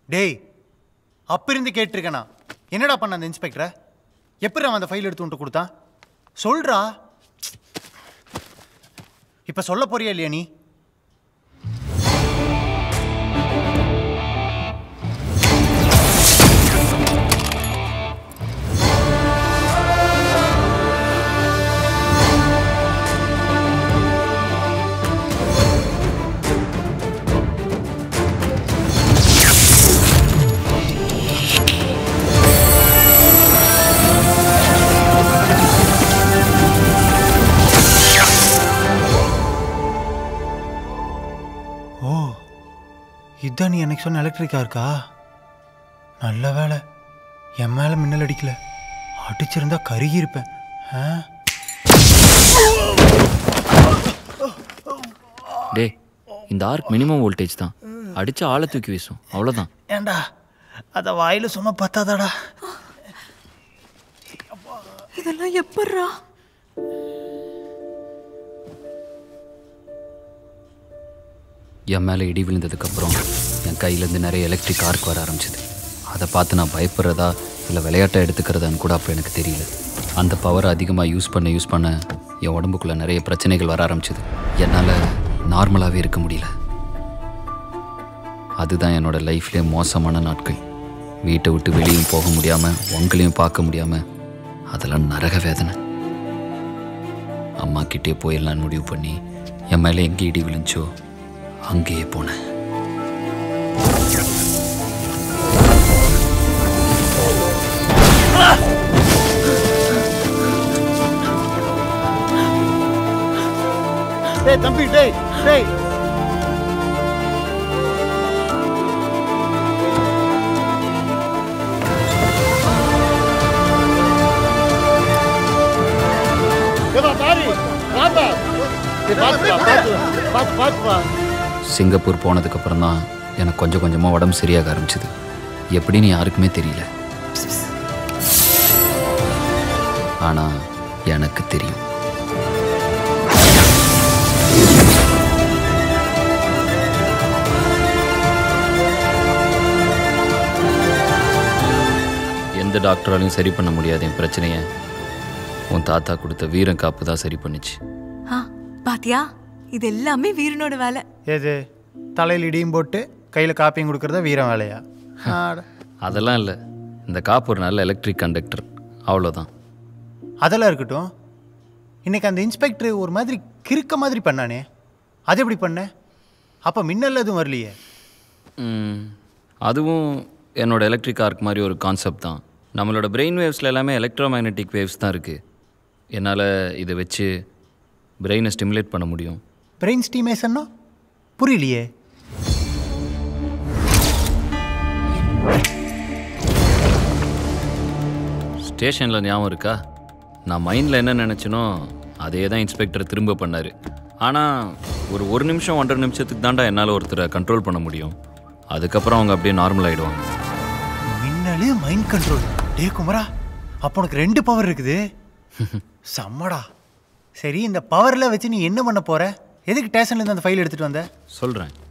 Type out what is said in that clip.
டேய் அப்ப இருந்து கேட்டிருக்கேனா என்னடா பண்ண அந்த இன்ஸ்பெக்டரை எப்படி அவன் அந்த ஃபைல் எடுத்து உன்ட்டு கொடுத்தான் சொல்றா இப்ப சொல்ல போறியா இல்லையா நீ ஓ இதான் நீ எனக்கு சொன்ன எலக்ட்ரிக்கா இருக்கா நல்ல வேலை என் மேலே மின்னல் அடிக்கல அடிச்சிருந்தா கருகி இருப்பேன் ஆ டேய் இந்த ஆர்க் மினிமம் வோல்டேஜ் தான் அடிச்சா ஆளை தூக்கி வீசும் அவ்வளோதான் ஏண்டா அதை வாயில் சொன்ன பத்தாதாடா இதெல்லாம் எப்பட்றா என் மேலே இடி விழுந்ததுக்கப்புறம் என் கையிலேருந்து நிறைய எலக்ட்ரிக் ஆர்க் வர ஆரம்பிச்சது அதை பார்த்து நான் பயப்படுறதா இல்லை விளையாட்டை எடுத்துக்கிறதான்னு கூட அப்போ எனக்கு தெரியல அந்த பவரை அதிகமாக யூஸ் பண்ண யூஸ் பண்ண என் உடம்புக்குள்ளே நிறைய பிரச்சனைகள் வர ஆரம்பிச்சது என்னால் நார்மலாகவே இருக்க முடியல அதுதான் என்னோட லைஃப்லேயே மோசமான நாட்கள் வீட்டை விட்டு வெளியும் போக முடியாமல் உங்களையும் பார்க்க முடியாமல் அதெல்லாம் நரக வேதனை அம்மா கிட்டே போயிடலான்னு முடிவு பண்ணி என் மேலே எங்கே இடி விழுந்துச்சோ அங்கேயே போனேன் டேய் தம்பி டேய் டேய் சிங்கப்பூர் போனதுக்கப்புறம் தான் எனக்கு கொஞ்சம் கொஞ்சமாக உடம்பு சரியாக ஆரம்பிச்சது எப்படின்னு யாருக்குமே தெரியல ஆனால் எனக்கு தெரியும் எந்த டாக்டராலையும் சரி பண்ண முடியாது என் பிரச்சனையை உன் தாத்தா கொடுத்த வீரம் காப்பு தான் சரி பண்ணுச்சு ஆ பாத்தியா இது எல்லாமே வீரனோட வேலை எது தலையில் இடியும் போட்டு கையில் காப்பியும் கொடுக்கறதா வீரம் வேலையா ஆட. அதெல்லாம் இல்லை இந்த காப்பு ஒரு நல்ல எலக்ட்ரிக் கண்டக்டர் அவ்வளோதான் அதெல்லாம் இருக்கட்டும் இன்னைக்கு அந்த இன்ஸ்பெக்டர் ஒரு மாதிரி கிறுக்க மாதிரி பண்ணானே அது எப்படி பண்ண அப்போ மின்னல் எதுவும் வரலையே ம், அதுவும் என்னோட எலக்ட்ரிக் ஆர்க் மாதிரி ஒரு கான்செப்ட் தான் நம்மளோட பிரெயின் வேவ்ஸில் எல்லாமே எலக்ட்ரோ மேக்னெட்டிக் வேவ்ஸ் தான் இருக்குது என்னால் இதை வச்சு பிரெயினை ஸ்டிமுலேட் பண்ண முடியும் பிரெயின் ஸ்டீமேஷன்னா புரியலையே ஸ்டேஷனில் ஞாபகம் இருக்கா நான் மைண்டில் என்ன நினச்சனோ அதே தான் இன்ஸ்பெக்டர் திரும்ப பண்ணார் ஆனால் ஒரு ஒரு நிமிஷம் ஒன்றரை நிமிஷத்துக்கு தாண்டா என்னால் ஒருத்தரை கண்ட்ரோல் பண்ண முடியும் அதுக்கப்புறம் அவங்க அப்படியே நார்மல் ஆகிடுவாங்க மின்னலு மைண்ட் கண்ட்ரோல் டே குமரா அப்போ உனக்கு ரெண்டு பவர் இருக்குது செம்மடா சரி இந்த பவரில் வச்சு நீ என்ன பண்ண போற எதுக்கு ஸ்டேஷன்லேருந்து அந்த ஃபைல் எடுத்துகிட்டு வந்த சொல்கிறேன்